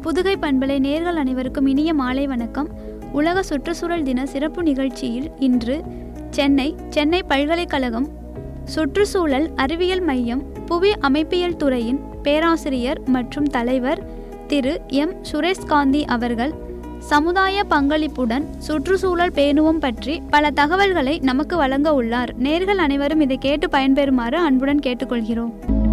புதுகை பண்பலை நேர்கள் அனைவருக்கும் இனிய மாலை வணக்கம் உலக சுற்றுச்சூழல் தின சிறப்பு நிகழ்ச்சியில் இன்று சென்னை சென்னை பல்கலைக்கழகம் சுற்றுச்சூழல் அறிவியல் மையம் புவி அமைப்பியல் துறையின் பேராசிரியர் மற்றும் தலைவர் திரு எம் சுரேஷ் காந்தி அவர்கள் சமுதாய பங்களிப்புடன் சுற்றுச்சூழல் பேணுவோம் பற்றி பல தகவல்களை நமக்கு வழங்க உள்ளார் நேர்கள் அனைவரும் இதை கேட்டு பயன்பெறுமாறு அன்புடன் கேட்டுக்கொள்கிறோம்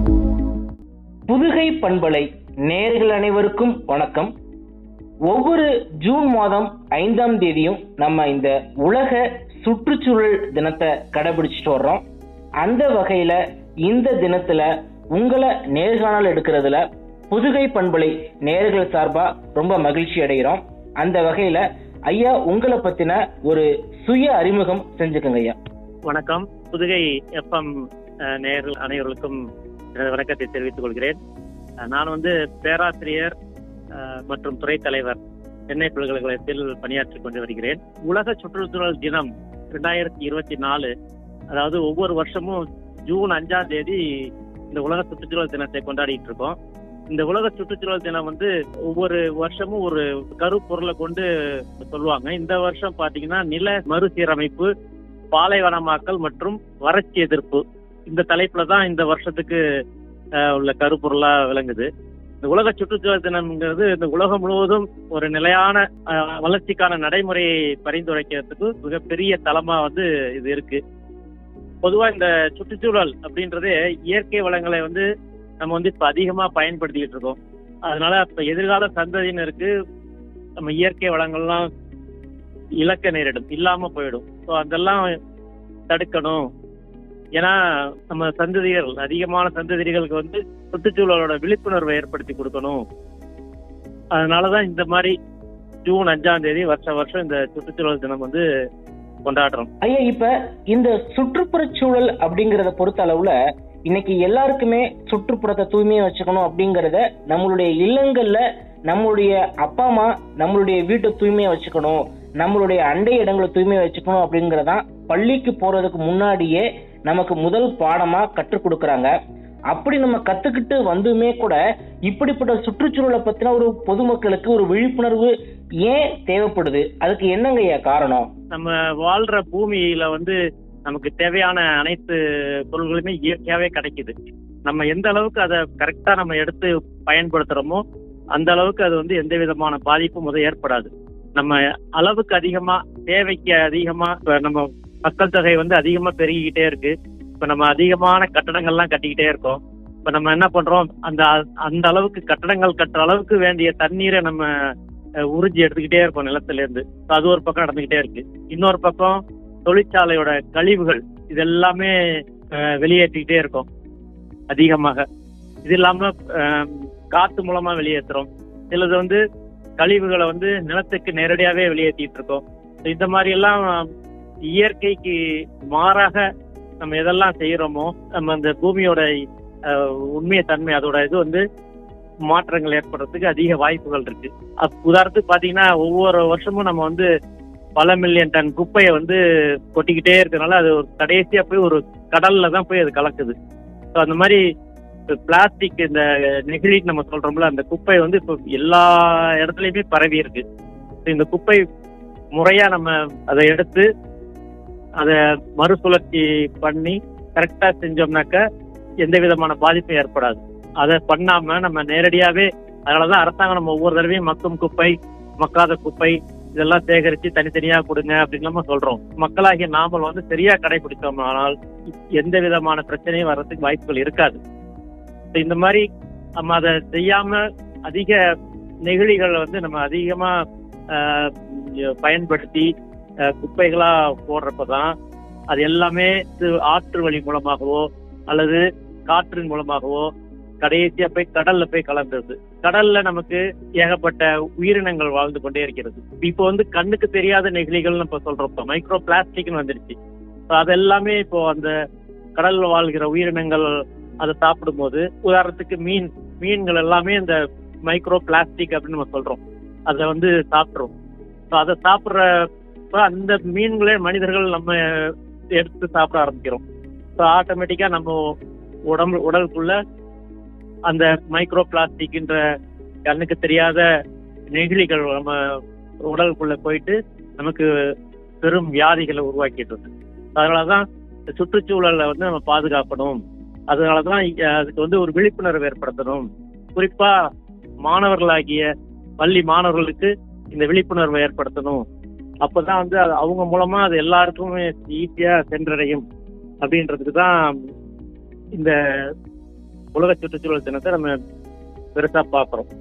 புதுகை பண்பலை நேர்கள் அனைவருக்கும் வணக்கம் ஒவ்வொரு ஜூன் மாதம் ஐந்தாம் தேதியும் நம்ம இந்த உலக சுற்றுச்சூழல் தினத்தை கடைபிடிச்சிட்டு வர்றோம் அந்த வகையில இந்த தினத்துல உங்களை நேர்காணல் எடுக்கிறதுல புதுகை பண்பலை நேர்கள் சார்பா ரொம்ப மகிழ்ச்சி அடைகிறோம் அந்த வகையில ஐயா உங்களை பத்தின ஒரு சுய அறிமுகம் செஞ்சுக்கோங்க ஐயா வணக்கம் புதுகை எஃப்எம் நேர்கள் அனைவருக்கும் எனது வணக்கத்தை தெரிவித்துக் கொள்கிறேன் அஹ், நான் வந்து பேராசிரியர் அஹ், மற்றும் துறை தலைவர் சென்னை பல்கலைக்கழகத்தில் பணியாற்றிக் கொண்டு வருகிறேன் உலக சுற்றுச்சூழல் தினம் ரெண்டாயிரத்தி இருபத்தி நாலு அதாவது ஒவ்வொரு வருஷமும் ஜூன் அஞ்சாம் தேதி இந்த உலக சுற்றுச்சூழல் தினத்தை கொண்டாடிட்டு இருக்கோம் இந்த உலக சுற்றுச்சூழல் தினம் வந்து ஒவ்வொரு வருஷமும் ஒரு கருப்பொருளை கொண்டு சொல்லுவாங்க இந்த வருஷம் பாத்தீங்கன்னா நில மறுசீரமைப்பு பாலைவனமாக்கல் மற்றும் வறட்சி எதிர்ப்பு இந்த தலைப்புல தான் இந்த வருஷத்துக்கு அஹ், உள்ள கருப்பொருளா விளங்குது இந்த உலக சுற்றுச்சூழல் தினம்ங்கிறது இந்த உலகம் முழுவதும் ஒரு நிலையான அஹ், வளர்ச்சிக்கான நடைமுறையை பரிந்துரைக்கிறதுக்கு மிகப்பெரிய தளமா வந்து இது இருக்கு பொதுவா இந்த சுற்றுச்சூழல் அப்படின்றதே இயற்கை வளங்களை வந்து நம்ம வந்து இப்ப அதிகமா பயன்படுத்திக்கிட்டு இருக்கோம் அதனால இப்ப எதிர்கால சந்ததியினருக்கு நம்ம இயற்கை வளங்கள்லாம் இழக்க நேரிடும் இல்லாம போயிடும் ஸோ அதெல்லாம் தடுக்கணும் ஏன்னா நம்ம சந்ததிகள் அதிகமான சந்ததிகளுக்கு வந்து சுற்றுச்சூழலோட விழிப்புணர்வை ஏற்படுத்தி கொடுக்கணும் அதனாலதான் இந்த மாதிரி ஜூன் அஞ்சாம் தேதி வருஷ வருஷம் இந்த சுற்றுச்சூழல் தினம் வந்து கொண்டாடுறோம் ஐயா இப்ப இந்த சுற்றுப்புறச் சூழல் அப்படிங்கறத பொறுத்த அளவுல இன்னைக்கு எல்லாருக்குமே சுற்றுப்புறத்தை தூய்மையா வச்சுக்கணும் அப்படிங்கறத நம்மளுடைய இல்லங்கள்ல நம்மளுடைய அப்பா அம்மா நம்மளுடைய வீட்டை தூய்மையா வச்சுக்கணும் நம்மளுடைய அண்டை இடங்களை தூய்மையா வச்சுக்கணும் அப்படிங்கறதான் பள்ளிக்கு போறதுக்கு முன்னாடியே நமக்கு முதல் பாடமா கற்றுக் கொடுக்கறாங்க அப்படி நம்ம கத்துக்கிட்டு வந்துமே கூட இப்படிப்பட்ட சுற்றுச்சூழலை பத்தின ஒரு பொதுமக்களுக்கு ஒரு விழிப்புணர்வு ஏன் தேவைப்படுது அதுக்கு என்னங்க ஐயா காரணம் நம்ம வாழ்ற பூமியில வந்து நமக்கு தேவையான அனைத்து பொருள்களுமே இயற்கையாவே கிடைக்குது நம்ம எந்த அளவுக்கு அதை கரெக்டா நம்ம எடுத்து பயன்படுத்துறோமோ அந்த அளவுக்கு அது வந்து எந்த விதமான பாதிப்பும் முத ஏற்படாது நம்ம அளவுக்கு அதிகமா தேவைக்கு அதிகமா இப்ப நம்ம மக்கள் தொகை வந்து அதிகமா பெருகிக்கிட்டே இருக்கு இப்ப நம்ம அதிகமான கட்டடங்கள்லாம் கட்டிக்கிட்டே இருக்கோம் இப்ப நம்ம என்ன பண்றோம் அந்த அந்த அளவுக்கு கட்டடங்கள் கட்டுற அளவுக்கு வேண்டிய தண்ணீரை நம்ம அஹ், உறிஞ்சி எடுத்துக்கிட்டே இருக்கோம் நிலத்துல இருந்து So அது ஒரு பக்கம் நடந்துகிட்டே இருக்கு இன்னொரு பக்கம் தொழிற்சாலையோட கழிவுகள் இது எல்லாமே அஹ், வெளியேற்றிக்கிட்டே இருக்கோம் அதிகமாக இது இல்லாம அஹ், காத்து மூலமா வெளியேற்றுறோம் சிலது வந்து கழிவுகளை வந்து நிலத்துக்கு நேரடியாவே வெளியேற்றிட்டு இருக்கோம் So இந்த மாதிரி எல்லாம் இயற்கைக்கு மாறாக நம்ம எதெல்லாம் செய்யறோமோ நம்ம அந்த பூமியோட அஹ், உண்மைய தன்மை அதோட இது வந்து மாற்றங்கள் ஏற்படுறதுக்கு அதிக வாய்ப்புகள் இருக்கு அப்- உதாரணத்துக்கு பாத்தீங்கன்னா ஒவ்வொரு வருஷமும் நம்ம வந்து பல மில்லியன் டன் குப்பையை வந்து கொட்டிக்கிட்டே இருக்கறனால அது ஒரு கடைசியா போய் ஒரு கடல்ல தான் போய் அது கலக்குது ஸோ அந்த மாதிரி பிளாஸ்டிக் இந்த நெகிழி நம்ம சொல்றோம்ல அந்த குப்பை வந்து இப்போ எல்லா இடத்துலயுமே பரவி இருக்கு So இந்த குப்பை முறையா நம்ம அதை எடுத்து அதை மறுசுழற்சி பண்ணி கரெக்டா செஞ்சோம்னாக்க எந்த விதமான பாதிப்பும் ஏற்படாது அதை பண்ணாம நம்ம நேரடியாவே அதனாலதான் அரசாங்கம் நம்ம ஒவ்வொரு தடவையும் மக்கும் குப்பை மக்காத குப்பை இதெல்லாம் சேகரிச்சு தனித்தனியா கொடுங்க அப்படின்னு நம்ம சொல்றோம் மக்களாகிய நாமல் வந்து சரியா கடைபிடித்தோம்னால் எந்த விதமான பிரச்சனையும் வர்றதுக்கு வாய்ப்புகள் இருக்காது So இந்த மாதிரி நம்ம அதை செய்யாம அதிக நெகிழிகளை வந்து நம்ம அதிகமா ஆஹ், பயன்படுத்தி ஆஹ், குப்பைகளா போடுறப்பதான் அது எல்லாமே இது ஆற்று வழி மூலமாகவோ அல்லது காற்றின் மூலமாகவோ கடைசியா போய் கடல்ல போய் கலந்துருது கடல்ல நமக்கு ஏகப்பட்ட உயிரினங்கள் வாழ்ந்து கொண்டே இருக்கிறது இப்போ வந்து கண்ணுக்கு தெரியாத நெகிழிகள் நம்ம சொல்றோம் இப்போ மைக்ரோ பிளாஸ்டிக்னு வந்துடுச்சு So அதெல்லாமே இப்போ அந்த கடல்ல வாழ்கிற உயிரினங்கள் அதை சாப்பிடும்போது உதாரணத்துக்கு மீன் மீன்கள் எல்லாமே இந்த மைக்ரோ பிளாஸ்டிக் அப்படின்னு நம்ம சொல்றோம் அதை வந்து சாப்பிட்றோம் ஸோ அதை சாப்பிட்றப்ப அந்த மீன்களே மனிதர்கள் நம்ம எடுத்து சாப்பிட ஆரம்பிக்கிறோம் ஸோ ஆட்டோமேட்டிக்கா நம்ம உடம்பு உடலுக்குள்ள அந்த மைக்ரோ பிளாஸ்டிக்ன்ற கண்ணுக்கு தெரியாத நெகிழிகள் நம்ம உடலுக்குள்ள போயிட்டு நமக்கு பெரும் வியாதிகளை உருவாக்கிட்டு இருக்கு அதனாலதான் இந்த சுற்றுச்சூழலை வந்து நம்ம பாதுகாக்கணும் அதனாலதான் இங்க அதுக்கு வந்து ஒரு விழிப்புணர்வு ஏற்படுத்தணும் குறிப்பா மாணவர்களாகிய பள்ளி மாணவர்களுக்கு இந்த விழிப்புணர்வை ஏற்படுத்தணும் அப்பதான் வந்து அது அவங்க மூலமா அது எல்லாருக்குமே ஈஸியா சென்றடையும் அப்படின்றதுக்கு தான் இந்த உலக சுற்றுச்சூழல் தினத்தை நம்ம பெருசா பாக்குறோம்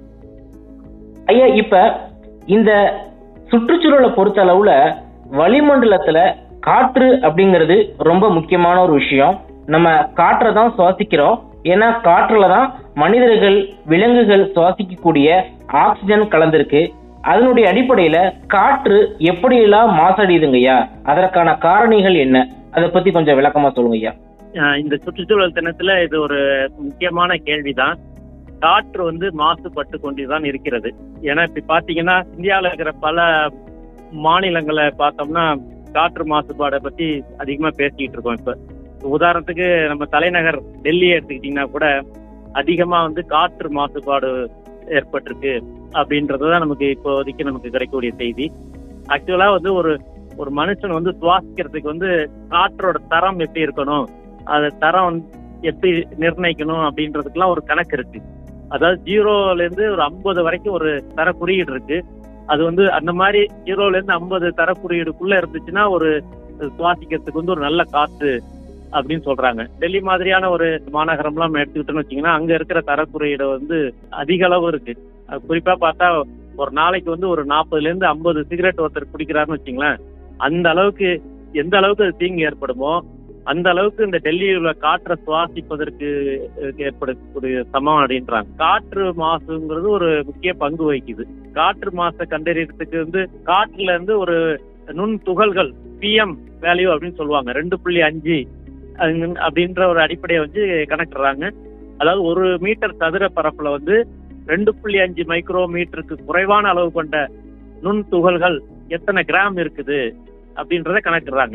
ஐயா இப்ப இந்த சுற்றுச்சூழலை பொறுத்த அளவுல வளிமண்டலத்துல காற்று அப்படிங்கிறது ரொம்ப முக்கியமான ஒரு விஷயம் நம்ம காற்றை தான் சுவாசிக்கிறோம் ஏன்னா காற்றுல தான் மனிதர்கள் விலங்குகள் சுவாசிக்கக்கூடிய ஆக்சிஜன் கலந்திருக்கு அதனுடைய அடிப்படையில காற்று எப்படியெல்லாம் மாசடையுதுங்கய்யா அதற்கான காரணிகள் என்ன அதை பத்தி கொஞ்சம் விளக்கமா சொல்லுங்க ஐயா அஹ் இந்த சுற்றுச்சூழல் தினத்துல இது ஒரு முக்கியமான கேள்விதான் காற்று வந்து மாசுபட்டு கொண்டுதான் இருக்கிறது ஏன்னா இப்ப பாத்தீங்கன்னா இந்தியாவில் இருக்கிற பல மாநிலங்களை பார்த்தோம்னா காற்று மாசுபாடை பத்தி அதிகமா பேசிக்கிட்டு இருக்கோம் இப்ப உதாரணத்துக்கு நம்ம தலைநகர் டெல்லியை எடுத்துக்கிட்டீங்கன்னா கூட அதிகமா வந்து காற்று மாசுபாடு ஏற்பட்டிருக்கு அப்படின்றதுதான் நமக்கு இப்போதைக்கு நமக்கு கிடைக்கக்கூடிய செய்தி ஆக்சுவலா வந்து ஒரு ஒரு மனுஷன் வந்து சுவாசிக்கிறதுக்கு வந்து காற்றோட தரம் எப்படி இருக்கணும் அது தரம் வந்து எப்படி நிர்ணயிக்கணும் அப்படின்றதுக்கெல்லாம் ஒரு கணக்கு இருக்கு அதாவது ஜீரோல இருந்து ஒரு ஐம்பது வரைக்கும் ஒரு தர குறியீடு இருக்கு அது வந்து அந்த மாதிரி ஜீரோல இருந்து ஐம்பது தர குறியீடுக்குள்ள இருந்துச்சுன்னா ஒரு சுவாசிக்கிறதுக்கு வந்து ஒரு நல்ல காத்து அப்படின்னு சொல்றாங்க டெல்லி மாதிரியான ஒரு மாநகரம்லாம் நம்ம எடுத்துக்கிட்டோம்னு வச்சீங்கன்னா அங்க இருக்கிற தர குறியீடு வந்து அதிக அளவு இருக்கு அது குறிப்பா பார்த்தா ஒரு நாளைக்கு வந்து ஒரு நாற்பதுல இருந்து ஐம்பது சிகரெட் ஒருத்தர் குடிக்கிறாருன்னு வச்சுங்களேன் அந்த அளவுக்கு எந்த அளவுக்கு அது தீங்கு ஏற்படுமோ அந்த அளவுக்கு இந்த டெல்லியில் உள்ள காற்றை சுவாசிப்பதற்கு அஹ், ஏற்படக்கூடிய சமம் அப்படின்றாங்க காற்று மாசுங்கிறது ஒரு முக்கிய பங்கு வகிக்குது காற்று மாசை கண்டறியறதுக்கு வந்து காற்றுல இருந்து ஒரு நுண் துகள்கள் பிஎம் வேல்யூ அப்படின்னு சொல்லுவாங்க ரெண்டு புள்ளி அஞ்சு அது- அப்படின்ற ஒரு அடிப்படையை வச்சு கணக்கிடுறாங்க அதாவது ஒரு மீட்டர் சதுர பரப்புல வந்து ரெண்டு புள்ளி அஞ்சு மைக்ரோ மீட்டருக்கு குறைவான அளவு கொண்ட நுண் துகள்கள் எத்தனை கிராம் இருக்குது அப்படின்றத கணக்கிடுறாங்க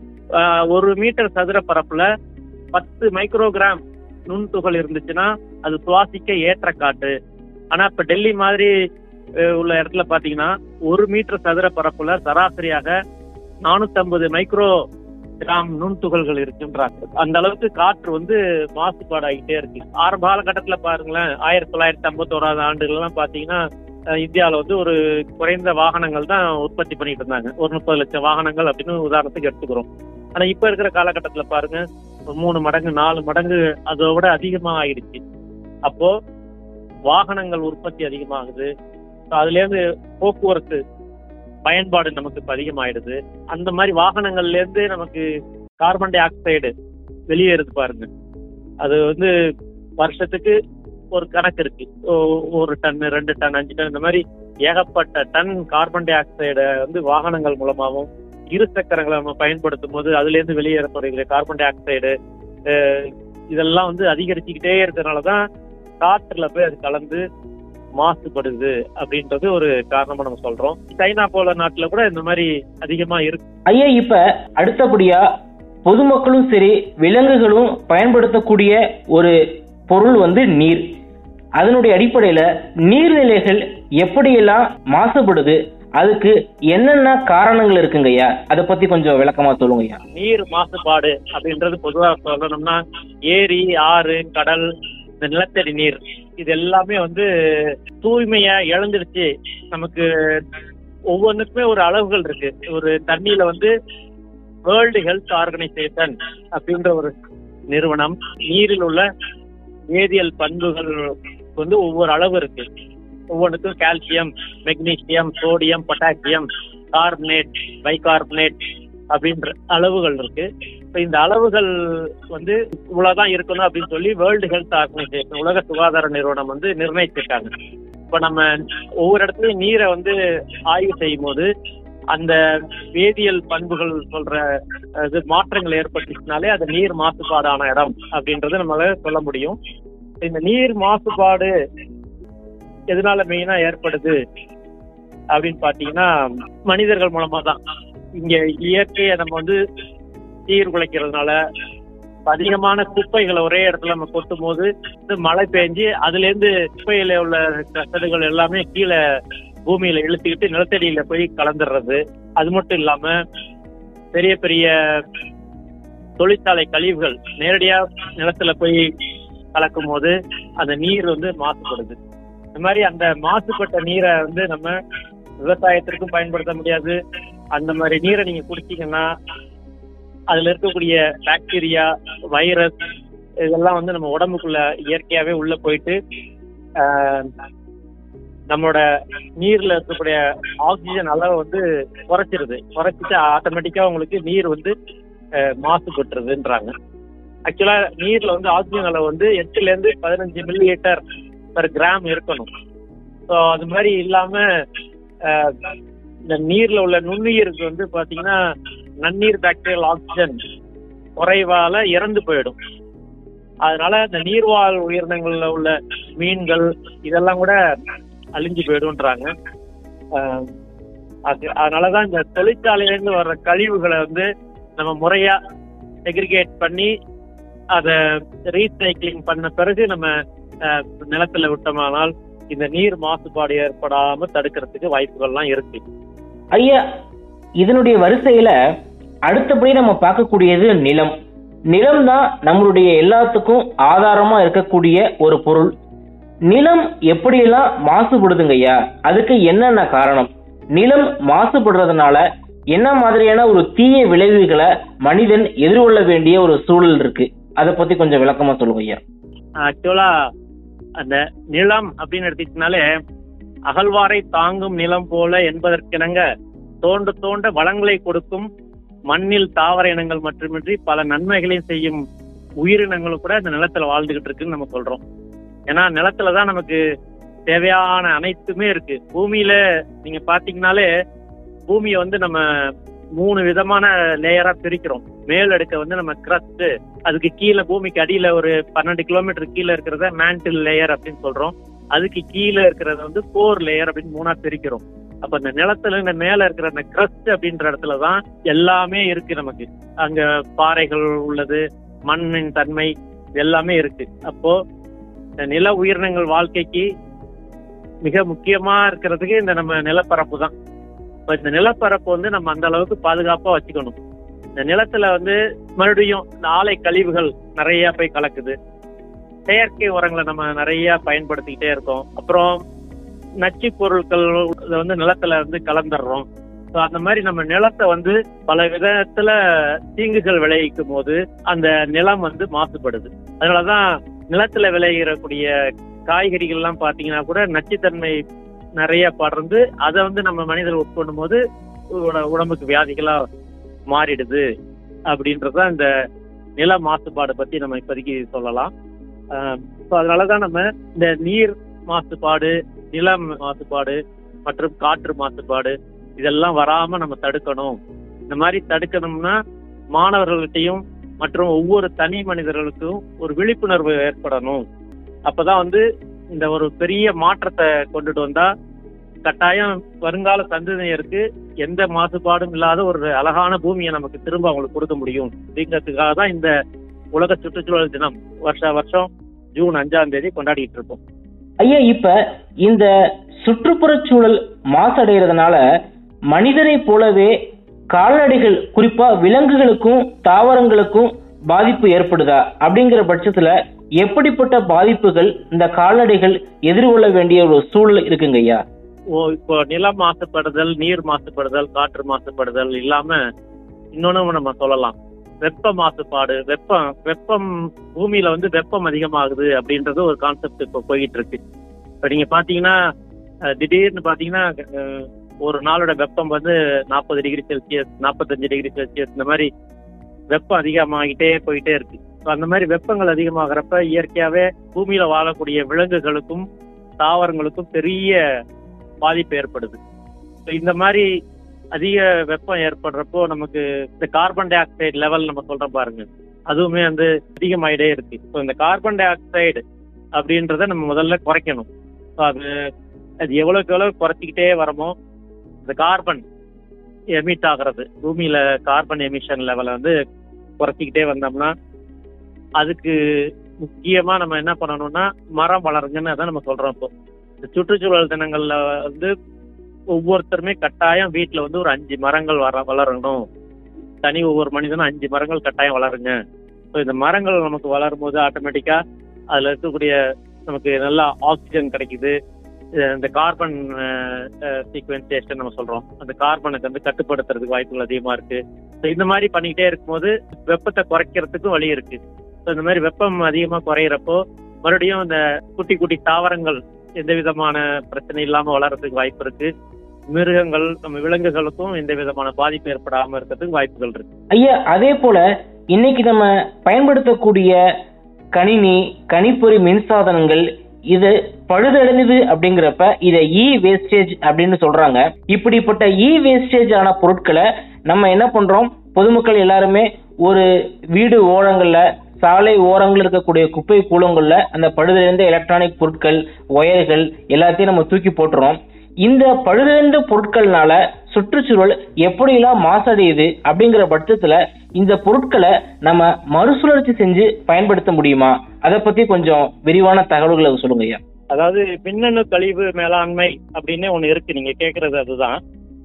ஆஹ் ஒரு மீட்டர் சதுர பரப்புல பத்து மைக்ரோகிராம் நுண்துகள் இருந்துச்சுன்னா அது சுவாசிக்க ஏற்ற காட்டு ஆனா இப்ப டெல்லி மாதிரி அஹ், உள்ள இடத்துல பாத்தீங்கன்னா ஒரு மீட்டர் சதுர பரப்புல சராசரியாக நானூத்தி மைக்ரோ கிராம் நுண்துகள்கள் இருக்குன்றாங்க அந்த அளவுக்கு காற்று வந்து மாசுபாடாகிட்டே இருக்கு ஆரம்ப காலகட்டத்துல பாருங்களேன் ஆயிரத்தி தொள்ளாயிரத்தி ஐம்பத்தோராது ஆண்டுகள்லாம் பாத்தீங்கன்னா அஹ், இந்தியாவுல வந்து ஒரு குறைந்த வாகனங்கள் தான் உற்பத்தி பண்ணிட்டு இருந்தாங்க ஒரு முப்பது லட்சம் வாகனங்கள் அப்படின்னு உதாரணத்துக்கு எடுத்துக்கிறோம் ஆனா இப்ப இருக்கிற காலகட்டத்துல பாருங்க ஒரு மூணு மடங்கு நாலு மடங்கு அதை விட அதிகமா ஆயிடுச்சு அப்போ வாகனங்கள் உற்பத்தி அதிகமாகுது So அதுல இருந்து போக்குவரத்து பயன்பாடு நமக்கு இப்ப அதிகமாயிடுது அந்த மாதிரி வாகனங்கள்ல இருந்து நமக்கு கார்பன் டை ஆக்சைடு வெளியேறுது பாருங்க அது வந்து வருஷத்துக்கு ஒரு கணக்கு இருக்கு ஓ- ஒரு டன் ரெண்டு டன் அஞ்சு டன் இந்த மாதிரி ஏகப்பட்ட டன் கார்பன் டை ஆக்சைடை வந்து வாகனங்கள் மூலமாகவும் இரு சக்கரங்களை நம்ம பயன்படுத்தும் போது அதுல இருந்து வெளியேறப்படுகிற கார்பன் டை ஆக்சைடு அஹ், இதெல்லாம் வந்து அதிகரிச்சுக்கிட்டே இருக்கிறதுனால தான் காற்றுல போய் அது கலந்து மாசுபடுது அப்படின்றது ஒரு காரணமா நம்ம சொல்றோம் சைனா போல நாட்டுல கூட இந்த மாதிரி அதிகமா இருக்கு ஐயா இப்ப அடுத்தபடியா பொதுமக்களும் சரி விலங்குகளும் பயன்படுத்தக்கூடிய ஒரு பொருள் வந்து நீர் அதனுடைய அடிப்படையில நீர்நிலைகள் எப்படியெல்லாம் மாசுபடுது அதுக்கு என்னென்ன காரணங்கள் இருக்குங்க ஐயா அதை பத்தி கொஞ்சம் விளக்கமா சொல்லுங்க ஐயா நீர் மாசுபாடு அப்படின்றது பொதுவா சொல்லணும்னா ஏரி ஆறு கடல் இந்த நிலத்தடி நீர் இது எல்லாமே வந்து தூய்மையா இழந்துடுச்சு நமக்கு ஒவ்வொன்றுக்குமே ஒரு அளவுகள் இருக்கு ஒரு தண்ணியில வந்து வேர்ல்டு ஹெல்த் ஆர்கனைசேஷன் அப்படின்ற ஒரு நிறுவனம் நீரில் உள்ள வேதியியல் பண்புகள் வந்து ஒவ்வொரு அளவு இருக்கு ஒவ்வொன்றுக்கும் calcium magnesium sodium potassium carbonate bicarbonate அப்படின்ற அளவுகள் இருக்கு இப்ப இந்த அளவுகள் வந்து இவ்வளவுதான் இருக்கணும் அப்படின்னு சொல்லி வேர்ல்டு ஹெல்த் ஆர்கனைசேஷன் உலக சுகாதார நிறுவனம் வந்து நிர்ணயிச்சிருக்காங்க இப்ப நம்ம ஒவ்வொரு இடத்துலயும் நீரை வந்து ஆய்வு செய்யும் போது அந்த வேதியியல் பண்புகள் சொல்ற அஹ், இது மாற்றங்கள் ஏற்பட்டுச்சுனாலே அது நீர் மாசுபாடான இடம் அப்படின்றத நம்மளால சொல்ல முடியும் இந்த நீர் மாசுபாடு எதனால மெயினா ஏற்படுது அப்படின்னு பாத்தீங்கன்னா மனிதர்கள் மூலமா தான் இங்க இயற்கையை நம்ம வந்து சீர்குலைக்கிறதுனால அதிகமான குப்பைகளை ஒரே இடத்துல நம்ம கொட்டும் போது இது மழை பெஞ்சு அதுல இருந்து குப்பையில உள்ள கசடுகள் எல்லாமே கீழே பூமியில இழுத்துக்கிட்டு நிலத்தடியில போய் கலந்துடுறது அது மட்டும் இல்லாம பெரிய பெரிய தொழிற்சாலை கழிவுகள் நேரடியா நிலத்துல போய் கலக்கும் போது அந்த நீர் வந்து மாசுபடுது இந்த மாதிரி அந்த மாசுபட்ட நீரை வந்து நம்ம விவசாயத்திற்கும் பயன்படுத்த முடியாது அந்த மாதிரி நீரை நீங்க குடிச்சீங்கன்னா அதுல இருக்கக்கூடிய பாக்டீரியா வைரஸ் இதெல்லாம் வந்து நம்ம உடம்புக்குள்ள இயற்கையாவே உள்ள போயிட்டு ஆஹ், நம்மளோட நீர்ல இருக்கக்கூடிய ஆக்சிஜன் அளவை வந்து குறைச்சிருது குறைச்சிட்டு ஆட்டோமேட்டிக்கா உங்களுக்கு நீர் வந்து ஆஹ், மாசுபட்டுருதுன்றாங்க ஆக்சுவலா நீர்ல வந்து ஆக்சிஜன் அளவு வந்து எட்டுல இருந்து பதினஞ்சு மில்லி லிட்டர் பர் கிராம் இருக்கணும் ஸோ அது மாதிரி இல்லாம ஆஹ், இந்த நீர்ல உள்ள நுண்ணுயிருக்கு வந்து பாத்தீங்கன்னா நன்னீர் பாக்டீரியல் ஆக்சிஜன் குறைவால இறந்து போயிடும் அதனால இந்த நீர்வாழ் உயிரினங்கள்ல உள்ள மீன்கள் இதெல்லாம் கூட அழிஞ்சு போயிடும்ன்றாங்க ஆஹ் அது அதனாலதான் இந்த தொழிற்சாலையில இருந்து வர்ற கழிவுகளை வந்து நம்ம முறையா செக்ரிகேட் பண்ணி அதை ரீசைக்ளிங் பண்ண பிறகு நம்ம ஆஹ், நிலத்துல விட்டோமானால் இந்த நீர் மாசுபாடு ஏற்படாம தடுக்கிறதுக்கு வாய்ப்புகள்லாம் இருக்கு ஐயா இதனுடைய வரிசையில அடுத்தபடி நம்ம பார்க்கக்கூடியது நிலம் நிலம் தான் நம்மளுடைய எல்லாத்துக்கும் ஆதாரமா இருக்கக்கூடிய ஒரு பொருள் நிலம் எப்படியெல்லாம் மாசுபடுதுங்க ஐயா அதுக்கு என்னென்ன காரணம் நிலம் மாசுபடுறதுனால என்ன மாதிரியான ஒரு தீய விளைவுகளை மனிதன் எதிர்கொள்ள வேண்டிய ஒரு சூழல் இருக்கு அதை பத்தி கொஞ்சம் விளக்கமா சொல்லுங்க ஐயா ஆக்சுவலா அந்த நிலம் அப்படின்னு எடுத்துக்கிட்டனாலே அகழ்வாரை தாங்கும் நிலம் போல என்பதற்கிணங்க தோண்ட தோண்ட வளங்களை கொடுக்கும் மண்ணில் தாவர இனங்கள் மட்டுமின்றி பல நன்மைகளையும் செய்யும் உயிரினங்களும் கூட இந்த நிலத்துல வாழ்ந்துகிட்டு இருக்குன்னு நம்ம சொல்றோம் ஏன்னா நிலத்துல தான் நமக்கு தேவையான அனைத்துமே இருக்கு பூமியில நீங்க பாத்தீங்கன்னாலே பூமியை வந்து நம்ம மூணு விதமான லேயரா பிரிக்கிறோம் மேல் அடுக்க வந்து நம்ம கிரஸ்ட் அதுக்கு கீழே பூமிக்கு அடியில ஒரு பன்னெண்டு கிலோமீட்டர் கீழே இருக்கிறத மேண்டில் லேயர் அப்படின்னு சொல்றோம் அதுக்கு கீழே இருக்கிறத வந்து கோர் லேயர் அப்படின்னு மூணா பிரிக்கிறோம் அப்ப இந்த நிலத்துல இந்த மேல இருக்கிற அந்த கிரஸ்ட் அப்படின்ற இடத்துல தான் எல்லாமே இருக்கு நமக்கு அங்க பாறைகள் உள்ளது மண்ணின் தன்மை இது எல்லாமே இருக்கு அப்போ இந்த நில உயிரினங்கள் வாழ்க்கைக்கு மிக முக்கியமா இருக்கிறதுக்கு இந்த நம்ம நிலப்பரப்பு தான் இப்ப இந்த நிலப்பரப்பு வந்து நம்ம அந்த அளவுக்கு பாதுகாப்பா வச்சுக்கணும் இந்த நிலத்துல வந்து மறுபடியும் இந்த ஆலை கழிவுகள் நிறைய போய் கலக்குது செயற்கை உரங்களை நம்ம நிறைய பயன்படுத்திக்கிட்டே இருக்கோம் அப்புறம் நச்சு பொருட்கள் இதை வந்து நிலத்துல வந்து கலந்துடுறோம் ஸோ அந்த மாதிரி நம்ம நிலத்தை வந்து பல விதத்துல தீங்குகள் விளைவிக்கும் போது அந்த நிலம் வந்து மாசுபடுது அதனாலதான் நிலத்துல விளையிடக்கூடிய காய்கறிகள் எல்லாம் பாத்தீங்கன்னா கூட நச்சுத்தன்மை நிறைய படர்ந்து அதை வந்து நம்ம மனிதர் உட்கொள்ளும் போது உட- உடம்புக்கு வியாதிகளா மாறிடுது அப்படின்றதுதான் இந்த நில மாசுபாடு பத்தி நம்ம இப்போதைக்கு சொல்லலாம் ஸோ அதனாலதான் நம்ம இந்த நீர் மாசுபாடு நில மாசுபாடு மற்றும் காற்று மாசுபாடு இதெல்லாம் வராம நம்ம தடுக்கணும் இந்த மாதிரி தடுக்கணும்னா மாணவர்கள்கிட்டையும் மற்றும் ஒவ்வொரு தனி மனிதர்களுக்கும் ஒரு விழிப்புணர்வு ஏற்படணும் அப்பதான் வந்து இந்த ஒரு பெரிய மாற்றத்தை கொண்டுட்டு வந்தா கட்டாயம் வருங்கால சந்ததியருக்கு எந்த மாசுபாடும் இல்லாத ஒரு அழகான பூமியை நமக்கு திரும்ப அவங்களுக்கு கொடுக்க முடியும் அப்படிங்கிறதுக்காக தான் இந்த உலக சுற்றுச்சூழல் தினம் வருஷ வருஷம் ஜூன் அஞ்சாம் தேதி கொண்டாடிட்டு இருக்கோம் ஐயா இப்ப இந்த சுற்றுப்புறச் சூழல் மாசடைகிறதுனால மனிதனை போலவே கால்நடைகள் குறிப்பா விலங்குகளுக்கும் தாவரங்களுக்கும் பாதிப்பு ஏற்படுதா அப்படிங்கிற பட்சத்துல எப்படிப்பட்ட பாதிப்புகள் இந்த கால்நடைகள் எதிர்கொள்ள வேண்டிய ஒரு சூழல் இருக்குங்க ஐயா ஓ இப்போ நிலம் மாசுபடுதல் நீர் மாசுபடுதல் காற்று மாசுபடுதல் இல்லாம இன்னொன்னு நம்ம சொல்லலாம் வெப்ப மாசுபாடு வெப்பம் வெப்பம் பூமியில வந்து வெப்பம் அதிகமாகுது அப்படின்றது ஒரு கான்செப்ட் இப்போ போயிட்டு இருக்கு இப்போ நீங்க பாத்தீங்கன்னா அஹ், திடீர்னு பாத்தீங்கன்னா அஹ், ஒரு நாளோட வெப்பம் வந்து நாற்பது டிகிரி செல்சியஸ் நாற்பத்தஞ்சு டிகிரி செல்சியஸ் இந்த மாதிரி வெப்பம் அதிகமாகிட்டே போயிட்டே இருக்கு So, அந்த மாதிரி வெப்பங்கள் அதிகமாகிறப்ப இயற்கையாவே பூமியில வாழக்கூடிய விலங்குகளுக்கும் தாவரங்களுக்கும் பெரிய பாதிப்பு ஏற்படுது So, இந்த மாதிரி அதிக வெப்பம் ஏற்படுறப்போ நமக்கு இந்த கார்பன் டை ஆக்சைடு லெவல் நம்ம சொல்றோம் பாருங்க அதுவுமே வந்து அதிகமாயிட்டே இருக்கு ஸோ இந்த கார்பன் டை ஆக்சைடு அப்படின்றத நம்ம முதல்ல குறைக்கணும் ஸோ அது அது எவ்வளவுக்கு எவ்வளவு குறைச்சிக்கிட்டே வரமோ இந்த கார்பன் எமிட் ஆகிறது பூமியில கார்பன் எமிஷன் லெவலை வந்து குறைச்சிக்கிட்டே வந்தோம்னா அதுக்கு முக்கியமா நம்ம என்ன பண்ணணும்னா மரம் வளருங்கன்னு அதான் நம்ம சொல்றோம் இப்போ இந்த சுற்றுச்சூழல் தினங்கள்ல வந்து ஒவ்வொருத்தருமே கட்டாயம் வீட்டுல வந்து ஒரு அஞ்சு மரங்கள் வர வளரணும் தனி ஒவ்வொரு மனிதனும் அஞ்சு மரங்கள் கட்டாயம் வளருங்க ஸோ இந்த மரங்கள் நமக்கு வளரும் போது ஆட்டோமேட்டிக்கா அதுல இருக்கக்கூடிய நமக்கு நல்லா ஆக்சிஜன் கிடைக்குது அஹ் இந்த கார்பன் சீக்வன்சேஷன் நம்ம சொல்றோம் அந்த கார்பனுக்கு வந்து கட்டுப்படுத்துறதுக்கு வாய்ப்புகள் அதிகமா இருக்கு ஸோ இந்த மாதிரி பண்ணிக்கிட்டே இருக்கும்போது வெப்பத்தை குறைக்கிறதுக்கும் வழி இருக்கு ஸோ இந்த மாதிரி வெப்பம் அதிகமா குறையிறப்போ மறுபடியும் இந்த குட்டி குட்டி தாவரங்கள் எந்த விதமான பிரச்சனை இல்லாம வளர்றதுக்கு வாய்ப்பு இருக்கு மிருகங்கள் நம்ம விலங்குகளுக்கும் எந்த விதமான பாதிப்பு ஏற்படாம இருக்கிறதுக்கு வாய்ப்புகள் இருக்கு ஐயா அதே போல இன்னைக்கு நம்ம பயன்படுத்தக்கூடிய கணினி கணிப்பொறி மின்சாதனங்கள் இது பழுதடைந்தது அப்படிங்கிறப்ப இதை இ வேஸ்டேஜ் அப்படின்னு சொல்றாங்க இப்படிப்பட்ட இ வேஸ்டேஜ் ஆன பொருட்களை நம்ம என்ன பண்றோம் பொதுமக்கள் எல்லாருமே ஒரு வீடு ஓரங்கள்ல சாலை ஓரங்களில் இருக்கக்கூடிய குப்பை கூலங்கள்ல அந்த பழுதடைந்த எலக்ட்ரானிக் பொருட்கள் ஒயர்கள் எல்லாத்தையும் நம்ம தூக்கி போட்டுறோம் இந்த பழுதடைந்த பொருட்கள்னால சுற்றுச்சூழல் எப்படியெல்லாம் மாசடையுது அப்படிங்கிற பட்சத்துல இந்த பொருட்களை நம்ம மறுசுழற்சி செஞ்சு பயன்படுத்த முடியுமா அதை பத்தி கொஞ்சம் விரிவான தகவல்களை சொல்லுங்க ஐயா அதாவது மின்னணு கழிவு மேலாண்மை அப்படின்னு ஒண்ணு இருக்கு நீங்க கேக்குறது அதுதான்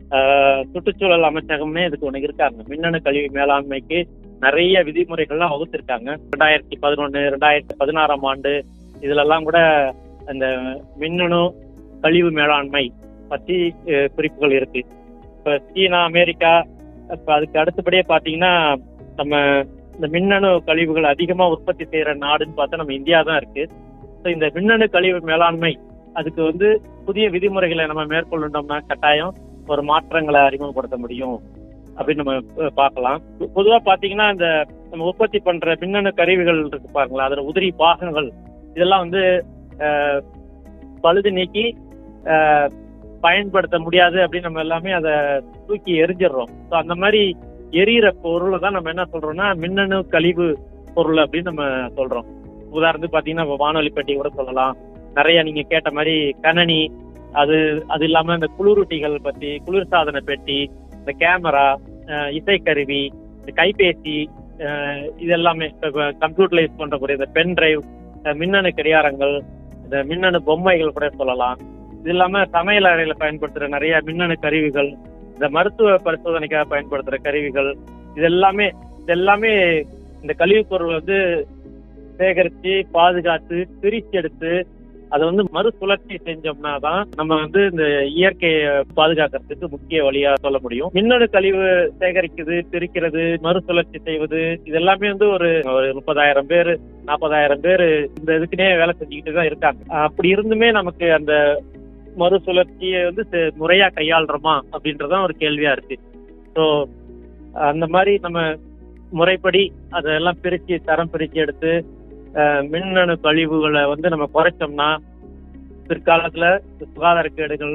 ஆஹ் சுற்றுச்சூழல் அமைச்சகமே இதுக்கு ஒண்ணு இருக்காங்க மின்னணு கழிவு மேலாண்மைக்கு நிறைய விதிமுறைகள்லாம் வகுத்திருக்காங்க ரெண்டாயிரத்தி பதினொன்னு ரெண்டாயிரத்தி பதினாறாம் ஆண்டு இதுல எல்லாம் கூட அந்த மின்னணு கழிவு மேலாண்மை பத்தி அஹ், குறிப்புகள் இருக்கு இப்ப சீனா அமெரிக்கா இப்ப அதுக்கு அடுத்தபடியே பாத்தீங்கன்னா நம்ம இந்த மின்னணு கழிவுகள் அதிகமா உற்பத்தி செய்யற நாடுன்னு பார்த்தா நம்ம இந்தியா தான் இருக்கு ஸோ இந்த மின்னணு கழிவு மேலாண்மை அதுக்கு வந்து புதிய விதிமுறைகளை நம்ம மேற்கொள்ளணும்னா கட்டாயம் ஒரு மாற்றங்களை அறிமுகப்படுத்த முடியும் அப்படின்னு நம்ம அஹ், பார்க்கலாம் பொ- பொதுவா பாத்தீங்கன்னா இந்த நம்ம உற்பத்தி பண்ற மின்னணு கருவிகள் இருக்கு பாருங்களா அதுல உதிரி பாகங்கள் இதெல்லாம் வந்து அஹ், பழுது நீக்கி அஹ், பயன்படுத்த முடியாது அப்படின்னு நம்ம எல்லாமே அதை தூக்கி எரிஞ்சிடுறோம் ஸோ அந்த மாதிரி எரியிற பொருளை தான் நம்ம என்ன சொல்றோம்னா மின்னணு கழிவு பொருள் அப்படின்னு நம்ம சொல்றோம் உதாரணத்துக்கு பாத்தீங்கன்னா இப்ப வானொலி பெட்டி கூட சொல்லலாம் நிறைய நீங்க கேட்ட மாதிரி கணனி அது அது இல்லாம இந்த குளிரூட்டிகள் பத்தி குளிர்சாதன பெட்டி இந்த கேமரா அஹ், இசைக்கருவி இந்த கைபேசி அஹ், இது எல்லாமே கம்ப்யூட்டர்ல யூஸ் பண்றக்கூடிய இந்த பென் டிரைவ் மின்னணு கடிகாரங்கள் இந்த மின்னணு பொம்மைகள் கூட சொல்லலாம் இது இல்லாம சமையல் அறையில பயன்படுத்துற நிறைய மின்னணு கருவிகள் இந்த மருத்துவ பரிசோதனைக்காக பயன்படுத்துற கருவிகள் இது எல்லாமே இது எல்லாமே இந்த கழிவுப் பொருள் வந்து சேகரித்து பாதுகாத்து பிரிச்சு எடுத்து அதை வந்து மறுசுழற்சி செஞ்சோம்னா தான் நம்ம வந்து இந்த இயற்கையை பாதுகாக்கிறதுக்கு முக்கிய வழியா சொல்ல முடியும் மின்னணு கழிவு சேகரிக்குது பிரிக்கிறது மறுசுழற்சி செய்வது இது எல்லாமே வந்து ஒரு ஒரு முப்பதாயிரம் பேர் நாற்பதாயிரம் பேர் இந்த இதுக்குனே வேலை செஞ்சுக்கிட்டு தான் இருக்காங்க அப்படி இருந்துமே நமக்கு அந்த மறுசுழற்சியை வந்து செ- முறையா கையாளுறோமா அப்படின்றதான் ஒரு கேள்வியா இருக்கு ஸோ அந்த மாதிரி நம்ம முறைப்படி அதெல்லாம் பிரிச்சு தரம் பிரிச்சு எடுத்து அஹ், மின்னணு கழிவுகளை வந்து நம்ம குறைச்சோம்னா பிற்காலத்துல சுகாதார கேடுகள்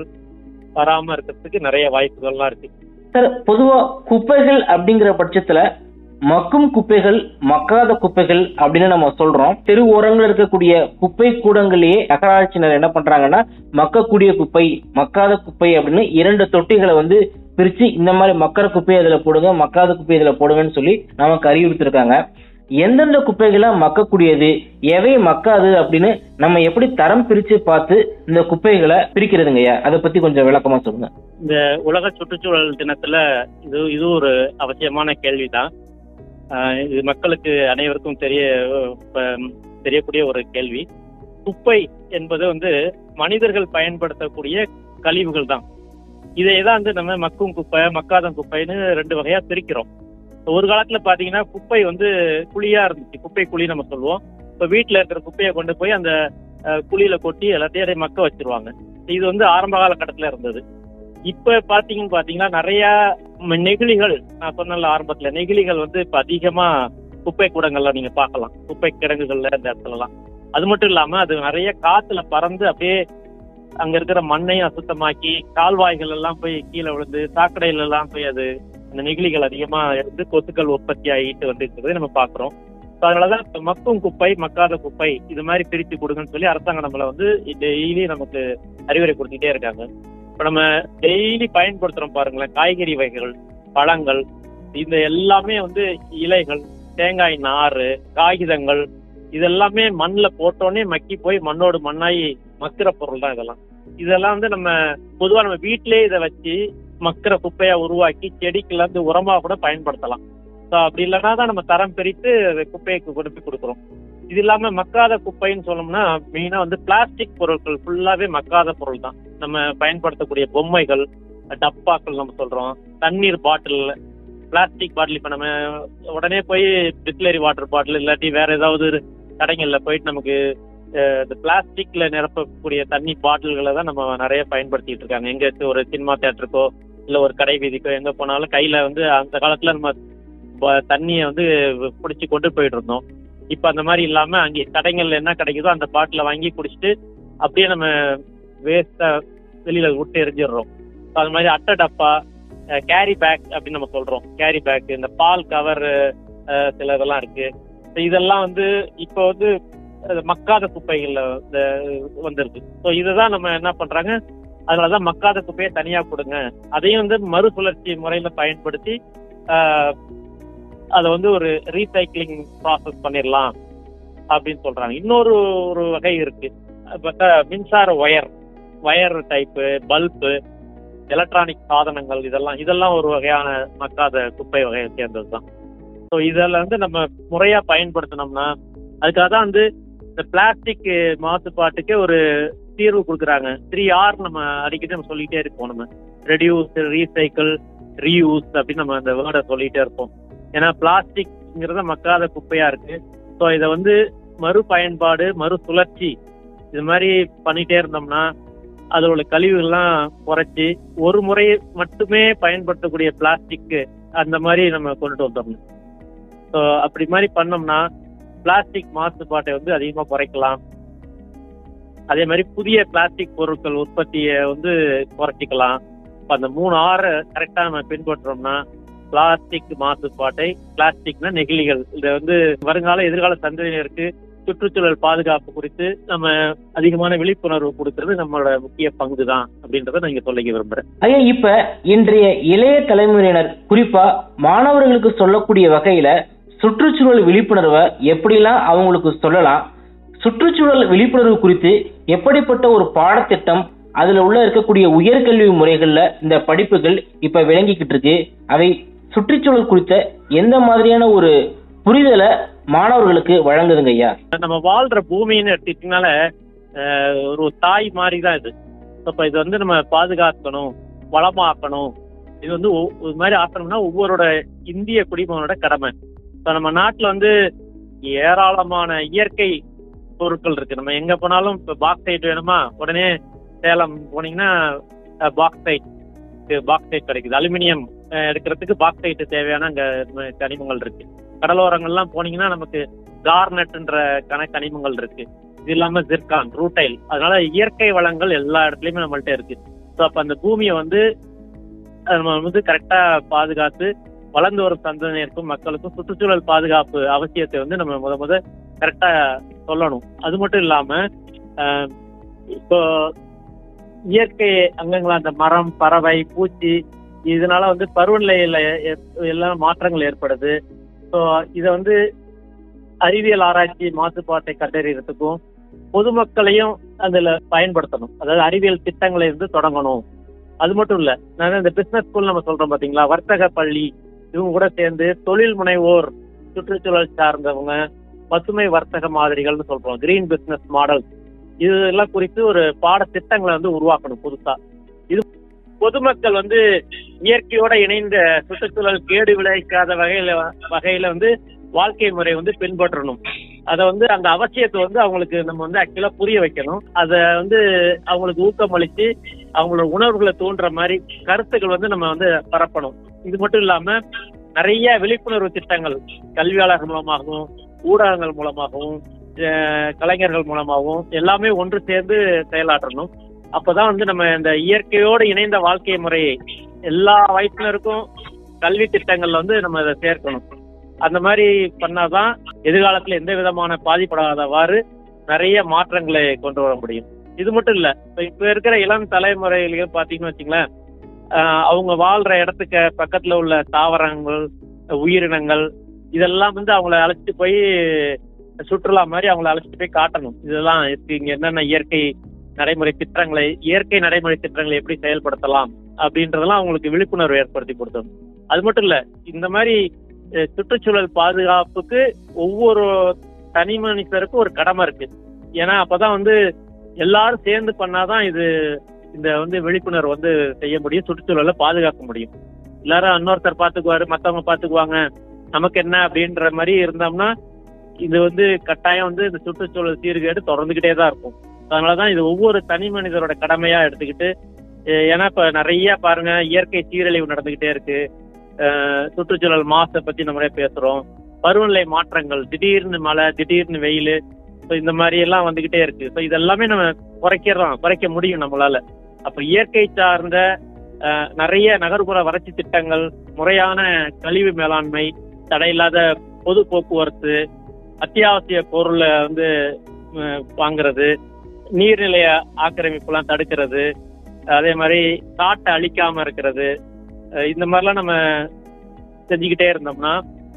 வராம இருக்கிறதுக்கு நிறைய வாய்ப்புகள்லாம் இருக்கு சார் பொதுவா குப்பைகள் அப்படிங்கிற பட்சத்துல மக்கும் குப்பைகள் மக்காத குப்பைகள் அப்படின்னு நம்ம சொல்றோம் தெரு ஓரங்கள் இருக்கக்கூடிய குப்பை கூடங்களையே அகராட்சியினர் என்ன பண்றாங்கன்னா மக்கக்கூடிய குப்பை மக்காத குப்பை அப்படின்னு இரண்டு தொட்டிகளை வந்து பிரிச்சு இந்த மாதிரி மக்கற குப்பையை இதுல போடுங்க மக்காத குப்பை இதுல போடுங்கன்னு சொல்லி நமக்கு அறிவுறுத்திருக்காங்க எந்தெந்த குப்பைகளை மக்கக்கூடியது எவை மக்காது அப்படின்னு நம்ம எப்படி தரம் பிரிச்சு பார்த்து இந்த குப்பைகளை பிரிக்கிறதுங்கய்யா அதை பத்தி கொஞ்சம் விளக்கமா சொல்லுங்க இந்த உலக சுற்றுச்சூழல் தினத்துல இது இது ஒரு அவசியமான கேள்விதான் ஆஹ் இது மக்களுக்கு அனைவருக்கும் தெரிய ப- தெரியக்கூடிய ஒரு கேள்வி குப்பை என்பது வந்து மனிதர்கள் பயன்படுத்தக்கூடிய கழிவுகள் தான் இதை தான் வந்து நம்ம மக்கும் குப்பை மக்காத குப்பைன்னு ரெண்டு வகையா பிரிக்கிறோம் ஒரு காலத்துல பாத்தீங்கன்னா குப்பை வந்து குழியா இருந்துச்சு குப்பை குழி நம்ம சொல்லுவோம் இப்ப வீட்டுல இருக்கிற குப்பையை கொண்டு போய் அந்த அஹ், குழியில கொட்டி எல்லாத்தையும் அப்படியே மக்க வச்சிருவாங்க இது வந்து ஆரம்ப காலகட்டத்துல இருந்தது இப்ப பாத்தீங்கன்னு பாத்தீங்கன்னா நிறைய ம- நெகிழிகள் நான் சொன்னல ஆரம்பத்துல நெகிழிகள் வந்து இப்ப அதிகமா குப்பை கூடங்கள்ல நீங்க பார்க்கலாம் குப்பை கிடங்குகள்ல இந்த இடத்துலலாம் அது மட்டும் இல்லாம அது நிறைய காத்துல பறந்து அப்படியே அங்க இருக்கிற மண்ணையும் அசுத்தமாக்கி கால்வாய்கள் எல்லாம் போய் கீழே விழுந்து சாக்கடையில எல்லாம் போய் அது அந்த நெகிழிகள் அதிகமா இருந்து கொசுக்கள் உற்பத்தி ஆகிட்டு வந்து இருக்கிறதை நம்ம பாக்குறோம் So அதனாலதான் இப்ப மக்கும் குப்பை மக்காத குப்பை இது மாதிரி பிரித்து கொடுங்கன்னு சொல்லி அரசாங்கம் நம்மள வந்து டெய்லி நமக்கு அறிவுரை கொடுத்துட்டே இருக்காங்க இப்ப நம்ம டெய்லி பயன்படுத்துறோம் பாருங்களேன் காய்கறி வகைகள் பழங்கள் இந்த எல்லாமே வந்து இலைகள் தேங்காய் நாறு காகிதங்கள் இதெல்லாமே மண்ணில் போட்டோன்னே மக்கி போய் மண்ணோடு மண்ணாகி மக்கிற பொருள் தான் இதெல்லாம் இதெல்லாம் வந்து நம்ம பொதுவாக நம்ம வீட்டிலேயே இதை வச்சு மக்கிற குப்பையா உருவாக்கி செடிக்குல இருந்து உரமா கூட பயன்படுத்தலாம் ஸோ அப்படி இல்லைன்னா தான் நம்ம தரம் பிரித்து அதை குப்பைக்கு கொண்டு போய் கொடுக்குறோம் இது இல்லாம மக்காத குப்பைன்னு சொன்னோம்னா மெயினா வந்து பிளாஸ்டிக் பொருட்கள் ஃபுல்லாவே மக்காத பொருள் தான் நம்ம பயன்படுத்தக்கூடிய பொம்மைகள் டப்பாக்கள் நம்ம சொல்றோம் தண்ணீர் பாட்டில் பிளாஸ்டிக் பாட்டில் இப்ப நம்ம உடனே போய் பிஸ்லரி வாட்டர் பாட்டில் இல்லாட்டி வேற ஏதாவது கடைகள்ல போயிட்டு நமக்கு அஹ், இந்த பிளாஸ்டிக்ல நிரப்பக்கூடிய தண்ணி பாட்டில்களை தான் நம்ம நிறைய பயன்படுத்திட்டு இருக்காங்க எங்க ஒரு சினிமா தேட்டருக்கோ இல்ல ஒரு கடை வீதிக்கோ எங்க போனாலும் கையில வந்து அந்த காலத்துல நம்ம ப- தண்ணியை வந்து பிடிச்சி கொண்டு போயிட்டு இருந்தோம் இப்ப அந்த மாதிரி இல்லாம அங்கே கடைகள்ல என்ன கிடைக்குதோ அந்த பாட்டில வாங்கி குடிச்சிட்டு அப்படியே நம்ம வேஸ்டா வெளியில விட்டு எரிஞ்சிடுறோம் So, அது மாதிரி அட்டை டப்பா கேரி பேக் அப்படின்னு நம்ம சொல்றோம் கேரி பேக் இந்த பால் கவர் சில இதெல்லாம் இருக்கு So, இதெல்லாம் வந்து இப்போ வந்து அஹ், மக்காத குப்பைகள்ல இந்த வந்திருக்கு ஸோ இதுதான் நம்ம என்ன பண்றாங்க அதனாலதான் மக்காத குப்பையை தனியா கொடுங்க அதையும் வந்து மறுசுழற்சி முறையில பயன்படுத்தி ஆஹ், அதை வந்து ஒரு ரீசைக்ளிங் ப்ராசஸ் பண்ணிடலாம் அப்படின்னு சொல்றாங்க இன்னொரு ஒரு வகை இருக்கு அது பார்த்தா மின்சார wire wire type bulb electronic சாதனங்கள் இதெல்லாம் இதெல்லாம் ஒரு வகையான மக்காத குப்பை வகையை சேர்ந்தது தான் ஸோ இதில் வந்து நம்ம முறையா பயன்படுத்தினோம்னா அதுக்காக தான் வந்து இந்த பிளாஸ்டிக் மாசுபாட்டுக்கே ஒரு தீர்வு கொடுக்குறாங்க த்ரீ ஆர் நம்ம அடிக்கடி நம்ம சொல்லிட்டே இருப்போம் நம்ம ரெடியூஸ் ரீசைக்கிள் ரீயூஸ் அப்படின்னு நம்ம அந்த வேர்டை சொல்லிட்டே இருப்போம் ஏன்னா பிளாஸ்டிக்ங்கிறத மக்காத குப்பையா இருக்கு ஸோ இதை வந்து மறுபயன்பாடு மறுசுழற்சி இது மாதிரி பண்ணிட்டே இருந்தோம்னா அதோட கழிவுகள்லாம் குறைச்சி ஒரு முறை மட்டுமே பயன்படுத்தக்கூடிய பிளாஸ்டிக் அந்த மாதிரி நம்ம கொண்டுட்டு வந்துடணும் ஸோ அப்படி மாதிரி பண்ணோம்னா பிளாஸ்டிக் மாசுபாட்டை வந்து அதிகமாக குறைக்கலாம் அதே மாதிரி புதிய பிளாஸ்டிக் பொருட்கள் உற்பத்தியை வந்து குறைச்சிக்கலாம் இப்போ அந்த மூணு ஆறு கரெக்டாக நம்ம பின்பற்றோம்னா பிளாஸ்டிக் மாசுபாட்டை பிளாஸ்டிக்னா நெகிழிகள் இதை வந்து வருங்கால எதிர்கால சந்ததியினருக்கு சுற்றுச்சூழல் பாதுகாப்பு குறித்து நம்ம அதிகமான விழிப்புணர்வு கொடுக்கறது நம்மளோட முக்கிய பங்கு தான் அப்படின்றத நான் இங்க சொல்லிக்க விரும்புறேன் ஐயா இப்ப இன்றைய இளைய தலைமுறையினர் குறிப்பா மாணவர்களுக்கு சொல்லக்கூடிய வகையில சுற்றுச்சூழல் விழிப்புணர்வை எப்படிலாம் அவங்களுக்கு சொல்லலாம் சுற்றுச்சூழல் விழிப்புணர்வு குறித்து எப்படிப்பட்ட ஒரு பாடத்திட்டம் அதுல உள்ள இருக்கக்கூடிய உயர்கல்வி முறைகள்ல இந்த படிப்புகள் இப்ப விளங்கிக்கிட்டு இருக்கு அவை சுற்றுச்சூழல் குறித்த எந்த மாதிரியான ஒரு புரிதலை மாணவர்களுக்கு வழங்குதுங்க ஐயா நம்ம வாழ்ற பூமின்னு எடுத்துக்கிட்டனால அஹ், ஒரு தாய் மாதிரி தான் இது இப்போ இது வந்து நம்ம பாதுகாக்கணும் வளமாக்கணும் இது வந்து ஒ- இது மாதிரி ஆக்கணும்னா ஒவ்வொருட இந்திய குடிமகனோட கடமை இப்போ நம்ம நாட்டில் வந்து ஏராளமான இயற்கை பொருட்கள் இருக்கு நம்ம எங்க போனாலும் இப்போ பாக்ஸைட் வேணுமா உடனே சேலம் போனீங்கன்னா பாக்ஸைட் பாக்ஸைட் கிடைக்குது அலுமினியம் அஹ், எடுக்கிறதுக்கு பாக்ஸைட் தேவையான அங்க ம- கனிமங்கள் இருக்கு கடலோரங்கள்லாம் போனீங்கன்னா நமக்கு கார்னட்ன்ற கன கனிமங்கள் இருக்கு இது இல்லாம ஜிர்கான் ரூட்டைல் அதனால இயற்கை வளங்கள் எல்லா இடத்துலயுமே நம்மள்ட்ட இருக்கு ஸோ அப்ப அந்த பூமியை வந்து அஹ், நம்ம வந்து கரெக்டா பாதுகாத்து வளர்ந்து வரும் சந்ததியினருக்கும் மக்களுக்கும் சுற்றுச்சூழல் பாதுகாப்பு அவசியத்தை வந்து நம்ம முத முத கரெக்டா சொல்லணும் அது மட்டும் இல்லாம அஹ், இப்போ இயற்கை அங்கங்களா அந்த மரம் பறவை பூச்சி இதனால வந்து பருவநிலையில ஏ- எல்லாம் மாற்றங்கள் ஏற்படுது ஸோ இதை வந்து அறிவியல் ஆராய்ச்சி மாசுபாட்டை கண்டறியறதுக்கும் பொதுமக்களையும் அதுல பயன்படுத்தணும் அதாவது அறிவியல் திட்டங்களை இருந்து தொடங்கணும் அது மட்டும் இல்ல நான் இந்த பிசினஸ் ஸ்கூல் நம்ம சொல்றோம் பாத்தீங்களா வர்த்தக பள்ளி இவங்க கூட சேர்ந்து தொழில் முனைவோர் சுற்றுச்சூழல் சார்ந்தவங்க பசுமை வர்த்தக மாதிரிகள்னு சொல்றோம் கிரீன் பிசினஸ் மாடல் இதெல்லாம் குறித்து ஒரு பாடத்திட்டங்களை வந்து உருவாக்கணும் புதுசா இது பொதுமக்கள் வந்து இயற்கையோட இணைந்த சுற்றுச்சூழல் கேடு விளைவிக்காத வகையில வகையில வந்து வாழ்க்கை முறை வந்து பின்பற்றணும் அதை வந்து அந்த அவசியத்தை வந்து அவங்களுக்கு நம்ம வந்து ஆக்சுவலா புரிய வைக்கணும் அதை வந்து அவங்களுக்கு ஊக்கம் அளிச்சு அவங்களோட உணர்வுகளை தூண்டுற மாதிரி கருத்துக்கள் வந்து நம்ம வந்து பரப்பணும் இது மட்டும் இல்லாம நிறைய விழிப்புணர்வு திட்டங்கள் கல்வியாளர்கள் மூலமாகவும் ஊடகங்கள் மூலமாகவும் அஹ் கலைஞர்கள் மூலமாகவும் எல்லாமே ஒன்று சேர்ந்து செயலாற்றணும் அப்பதான் வந்து நம்ம இந்த இயற்கையோடு இணைந்த வாழ்க்கை முறையை எல்லா வயசினருக்கும் கல்வி திட்டங்கள்ல வந்து நம்ம அதை சேர்க்கணும் அந்த மாதிரி பண்ணாதான் எதிர்காலத்துல எந்த விதமான பாதிப்படாதவாறு நிறைய மாற்றங்களை கொண்டு வர முடியும் இது மட்டும் இல்ல இப்ப இப்ப இருக்கிற இளம் தலைமுறைகளுக்கு பாத்தீங்கன்னு வச்சுங்களேன் ஆஹ் அவங்க வாழ்ற இடத்துக்கு பக்கத்துல உள்ள தாவரங்கள் உயிரினங்கள் இதெல்லாம் வந்து அவங்கள அழைச்சிட்டு போய் சுற்றுலா மாதிரி அவங்கள அழைச்சிட்டு போய் காட்டணும் இதெல்லாம் இருக்கு இங்க என்னென்ன இயற்கை நடைமுறை திட்டங்களை இயற்கை நடைமுறை திட்டங்களை எப்படி செயல்படுத்தலாம் அப்படின்றதெல்லாம் அவங்களுக்கு விழிப்புணர்வு ஏற்படுத்தி கொடுத்தணும் அது மட்டும் இல்ல இந்த மாதிரி அஹ், சுற்றுச்சூழல் பாதுகாப்புக்கு ஒவ்வொரு தனி மனிதருக்கும் ஒரு கடமை இருக்கு ஏன்னா அப்பதான் வந்து எல்லாரும் சேர்ந்து பண்ணாதான் இது இந்த வந்து விழிப்புணர்வு வந்து செய்ய முடியும் சுற்றுச்சூழலை பாதுகாக்க முடியும் எல்லாரும் இன்னொருத்தர் பாத்துக்குவாரு மத்தவங்க பாத்துக்குவாங்க நமக்கு என்ன அப்படின்ற மாதிரி இருந்தோம்னா இது வந்து கட்டாயம் வந்து இந்த சுற்றுச்சூழல் சீர்கேடு தொடர்ந்துகிட்டே தான் இருக்கும் அதனாலதான் இது ஒவ்வொரு தனி மனிதரோட கடமையா எடுத்துக்கிட்டு அஹ் ஏன்னா இப்ப நிறைய பாருங்க இயற்கை சீரழிவு நடந்துகிட்டே இருக்கு அஹ் சுற்றுச்சூழல் மாசை பத்தி நம்ம நிறைய பேசுறோம் பருவநிலை மாற்றங்கள் திடீர்னு மழை திடீர்னு வெயில் ஸோ இந்த மாதிரி எல்லாம் வந்துகிட்டே இருக்கு ஸோ இதெல்லாமே நம்ம குறைக்கிறோம் குறைக்க முடியும் நம்மளால அப்ப இயற்கை சார்ந்த அஹ், நிறைய நகர்ப்புற வறட்சி திட்டங்கள் முறையான கழிவு மேலாண்மை தடையில்லாத பொது போக்குவரத்து அத்தியாவசிய பொருளை வந்து அஹ், வாங்குறது நீர்நிலைய ஆக்கிரமிப்புலாம் தடுக்கிறது அதே மாதிரி காட்டை அழிக்காம இருக்கிறது அஹ், இந்த மாதிரிலாம் நம்ம செஞ்சுக்கிட்டே இருந்தோம்னா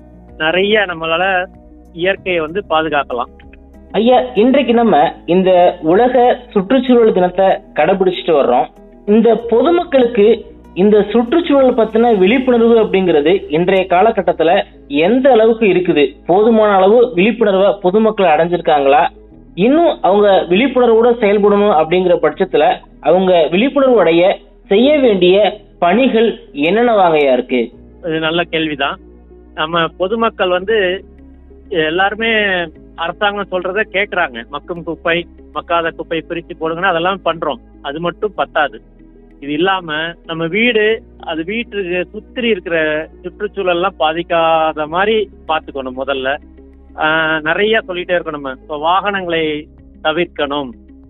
நிறைய நம்மளால இயற்கையை வந்து பாதுகாக்கலாம் ஐயா இன்றைக்கு நம்ம இந்த உலக சுற்றுச்சூழல் தினத்தை கடைபிடிச்சிட்டு வர்றோம் இந்த பொதுமக்களுக்கு இந்த சுற்றுச்சூழல் பத்தின விழிப்புணர்வு அப்படிங்கிறது இன்றைய காலகட்டத்துல எந்த அளவுக்கு இருக்குது போதுமான அளவு விழிப்புணர்வை பொதுமக்கள் அடைஞ்சிருக்காங்களா இன்னும் அவங்க விழிப்புணர்வோட செயல்படணும் அப்படிங்கிற பட்சத்துல அவங்க விழிப்புணர்வு அடைய செய்ய வேண்டிய பணிகள் என்னென்னவாங்கயா இருக்கு இது நல்ல கேள்விதான் நம்ம பொதுமக்கள் வந்து எல்லாருமே அரசாங்கம் சொல்றத கேக்குறாங்க மக்கும் குப்பை மக்காத குப்பை பிரிச்சு போடுங்கன்னா அதெல்லாம் பண்றோம் அது மட்டும் பத்தாது இது இல்லாம நம்ம வீடு அது வீட்டுக்கு சுத்தி இருக்கிற சுற்றுச்சூழல் எல்லாம் பாதிக்காத மாதிரி பாத்துக்கணும் முதல்ல ஆஹ் நிறைய சொல்லிட்டே இருக்கணும் நம்ம இப்போ வாகனங்களை தவிர்க்கணும்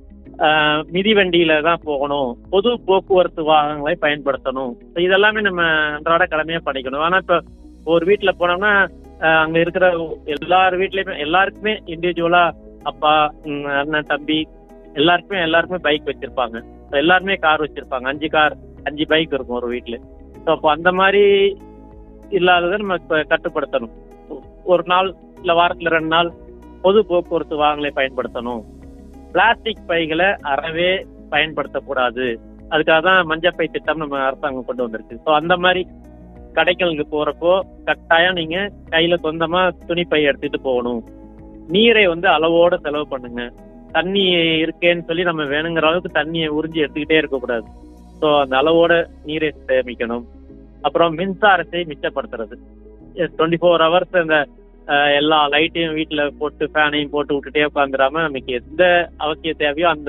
ஆஹ் மிதிவண்டியில தான் போகணும் பொது போக்குவரத்து வாகனங்களை பயன்படுத்தணும் So இதெல்லாமே நம்ம அன்றாட கடமையா பண்ணிக்கணும் ஆனா இப்ப ஒரு வீட்டுல போனோம்னா ஆஹ் அங்க இருக்கிற எல்லார் வீட்லயுமே எல்லாருக்குமே இண்டிவிஜுவலா அப்பா ம், அண்ணன் தம்பி எல்லாருக்குமே எல்லாருக்குமே பைக் வச்சிருப்பாங்க So எல்லாருமே கார் வச்சிருப்பாங்க அஞ்சு கார் அஞ்சு பைக் இருக்கும் ஒரு வீட்ல ஸோ அப்போ அந்த மாதிரி இல்லாததை நம்ம இப்ப கட்டுப்படுத்தணும் ஒரு நாள் இல்ல வாரத்துல ரெண்டு நாள் பொது போக்குவரத்து வாகனங்களை பயன்படுத்தணும் பிளாஸ்டிக் பைகளை அறவே பயன்படுத்தக்கூடாது அதுக்காக தான் மஞ்சப்பை திட்டம் நம்ம அரசாங்கம் கொண்டு வந்திருக்கு ஸோ அந்த மாதிரி கடைகளுக்கு போறப்போ கட்டாயம் நீங்க கையில சொந்தமா துணிப்பை எடுத்துட்டு போகணும் நீரை வந்து அளவோட செலவு பண்ணுங்க தண்ணி இருக்கேன்னு சொல்லி நம்ம வேணுங்கிற அளவுக்கு தண்ணியை உறிஞ்சி எடுத்துக்கிட்டே இருக்கக்கூடாது ஸோ அந்த அளவோட நீரை சேமிக்கணும் அப்புறம் மின்சாரத்தை மிச்சப்படுத்துறது டுவெண்ட்டி ஃபோர் ஹவர்ஸ் அந்த அஹ், எல்லா லைட்டையும் வீட்டுல போட்டு ஃபேனையும் போட்டு விட்டுட்டே உட்காந்துடாம நமக்கு எந்த அவசியம் தேவையோ அந்த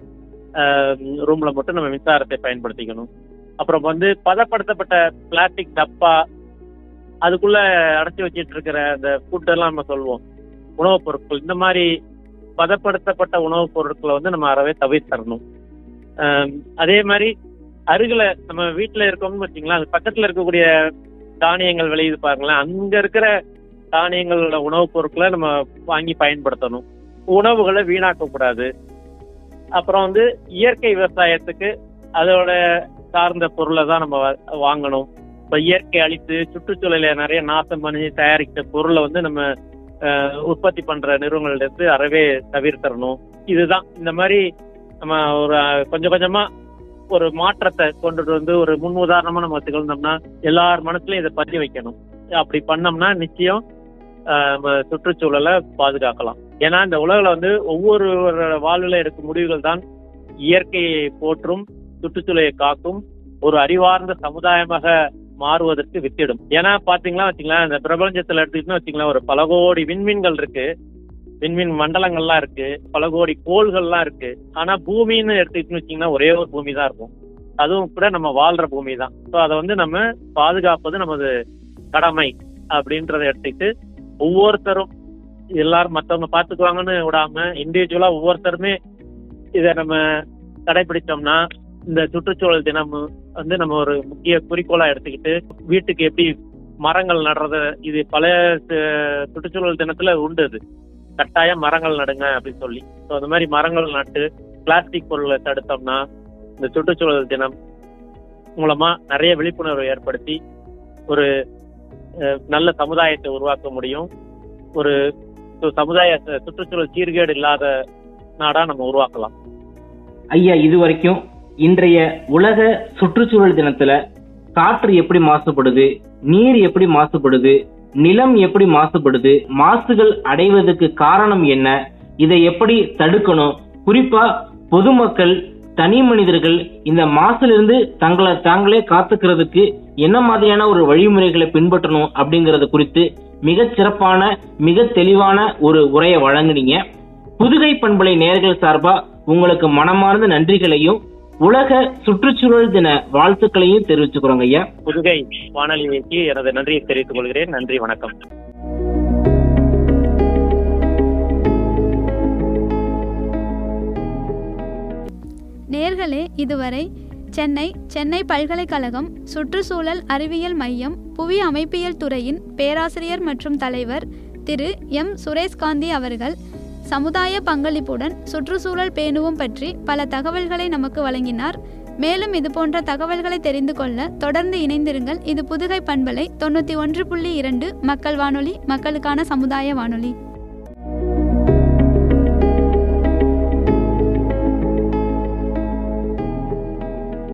ரூம்ல மட்டும் நம்ம மின்சாரத்தை பயன்படுத்திக்கணும் அப்புறம் வந்து பதப்படுத்தப்பட்ட பிளாஸ்டிக் டப்பா அதுக்குள்ள அடைச்சி வச்சிட்டு இருக்கிற அந்த ஃபுட் எல்லாம் நம்ம சொல்லுவோம் உணவுப் பொருட்கள் இந்த மாதிரி பதப்படுத்தப்பட்ட உணவுப் பொருட்களை வந்து நம்ம அறவே தவிர்த்தரணும் ஆம், அதே மாதிரி அருகில நம்ம வீட்டுல இருக்கோம்னு வச்சுங்களேன் அது பக்கத்துல இருக்கக்கூடிய தானியங்கள் விளையுது பாருங்களேன் அங்க இருக்கிற தானியங்களோட உணவுப் பொருட்களை நம்ம வாங்கி பயன்படுத்தணும் உணவுகளை வீணாக்க கூடாது அப்புறம் வந்து இயற்கை விவசாயத்துக்கு அதோட சார்ந்த பொருளை தான் நம்ம வா- வாங்கணும் இப்போ இயற்கை அழித்து சுற்றுச்சூழலை நிறைய நாசம் பண்ணி தயாரித்த பொருளை வந்து நம்ம அஹ், உற்பத்தி பண்ற நிறுவனங்கள்ட்ட இருந்து அறவே தவிர்த்தரணும் இதுதான் இந்த மாதிரி நம்ம ஒரு அஹ், கொஞ்சம் கொஞ்சமா ஒரு மாற்றத்தை கொண்டுட்டு வந்து ஒரு முன் உதாரணமா நம்ம திகழ்ந்தோம்னா எல்லார் மனசுலயும் இதை பதிய வைக்கணும் அப்படி பண்ணோம்னா நிச்சயம் அஹ், நம்ம சுற்றுச்சூழலை பாதுகாக்கலாம் ஏன்னா இந்த உலகில் வந்து ஒவ்வொரு வாழ்வில் எடுக்கும் முடிவுகள் தான் இயற்கையை போற்றும் சுற்றுச்சூழலை காக்கும் ஒரு அறிவார்ந்த சமுதாயமாக மாறுவதற்கு வித்திடும் ஏன்னா பாத்தீங்களா வச்சுங்களேன் இந்த பிரபஞ்சத்துல எடுத்துக்கிட்டோம்னு வச்சுங்களேன் ஒரு பல கோடி விண்மீன்கள் இருக்கு விண்மீன் மண்டலங்கள்லாம் இருக்கு பல கோடி கோள்கள்லாம் இருக்கு ஆனா பூமின்னு எடுத்துக்கிட்டோம்னு வச்சீங்கன்னா ஒரே ஒரு பூமி தான் இருக்கும் அதுவும் கூட நம்ம வாழ்ற பூமி தான் ஸோ அதை வந்து நம்ம பாதுகாப்பது நமது கடமை அப்படின்றத எடுத்துக்கிட்டு ஒவ்வொருத்தரும் எல்லாரும் மத்தவங்க பாத்துக்குவாங்கன்னு விடாம இண்டிவிஜுவலா ஒவ்வொருத்தருமே இதை நம்ம கடைபிடிச்சோம்னா இந்த சுற்றுச்சூழல் தினம் வந்து நம்ம ஒரு முக்கிய குறிக்கோளா எடுத்துக்கிட்டு வீட்டுக்கு எப்படி மரங்கள் நடுறது இது பழைய சு- சுற்றுச்சூழல் தினத்துல உண்டு அது கட்டாயம் மரங்கள் நடுங்க அப்படின்னு சொல்லி ஸோ அந்த மாதிரி மரங்கள் நட்டு பிளாஸ்டிக் பொருளை தடுத்தோம்னா இந்த சுற்றுச்சூழல் தினம் மூலமா நிறைய விழிப்புணர்வு ஏற்படுத்தி ஒரு அஹ், நல்ல சமுதாயத்தை உருவாக்க முடியும் ஒரு சு- சமுதாய சு- சுற்றுச்சூழல் சீர்கேடு இல்லாத நாடா நம்ம உருவாக்கலாம் ஐயா இது வரைக்கும் இன்றைய உலக சுற்றுச்சூழல் தினத்துல காற்று எப்படி மாசுபடுது நீர் எப்படி மாசுபடுது நிலம் எப்படி மாசுபடுது மாசுகள் அடைவதற்கு காரணம் என்ன இதை எப்படி தடுக்கணும் குறிப்பா பொதுமக்கள் தனி மனிதர்கள் இந்த மாசிலிருந்து தங்களை தாங்களே காத்துக்கிறதுக்கு என்ன மாதிரியான ஒரு வழிமுறைகளை பின்பற்றணும் அப்படிங்கறது குறித்து மிகச் சிறப்பான மிக தெளிவான ஒரு உரையை வழங்குனீங்க புதுகை பண்பலை நேர்கள் சார்பா உங்களுக்கு மனமார்ந்த நன்றிகளையும் உலக சுற்றுச்சூழல் தின வாழ்த்துக்களையும் தெரிவிச்சுக்கிறோங்க ஐயா புதுகை வானொலிக்கு எனது நன்றியை தெரிவித்துக் கொள்கிறேன் நன்றி வணக்கம் நேர்களே இதுவரை சென்னை சென்னை பல்கலைக்கழகம் சுற்றுச்சூழல் அறிவியல் மையம் புவி அமைப்பியல் துறையின் பேராசிரியர் மற்றும் தலைவர் திரு எம் சுரேஷ்காந்தி அவர்கள் சமுதாய பங்களிப்புடன் சுற்றுச்சூழல் பேணுவோம் பற்றி பல தகவல்களை நமக்கு வழங்கினார் மேலும் இது போன்ற தகவல்களை தெரிந்து கொள்ள தொடர்ந்து இணைந்திருங்கள் இது புதுகை பண்பலை தொண்ணூற்றி ஒன்று புள்ளி இரண்டு மக்கள் வானொலி மக்களுக்கான சமுதாய வானொலி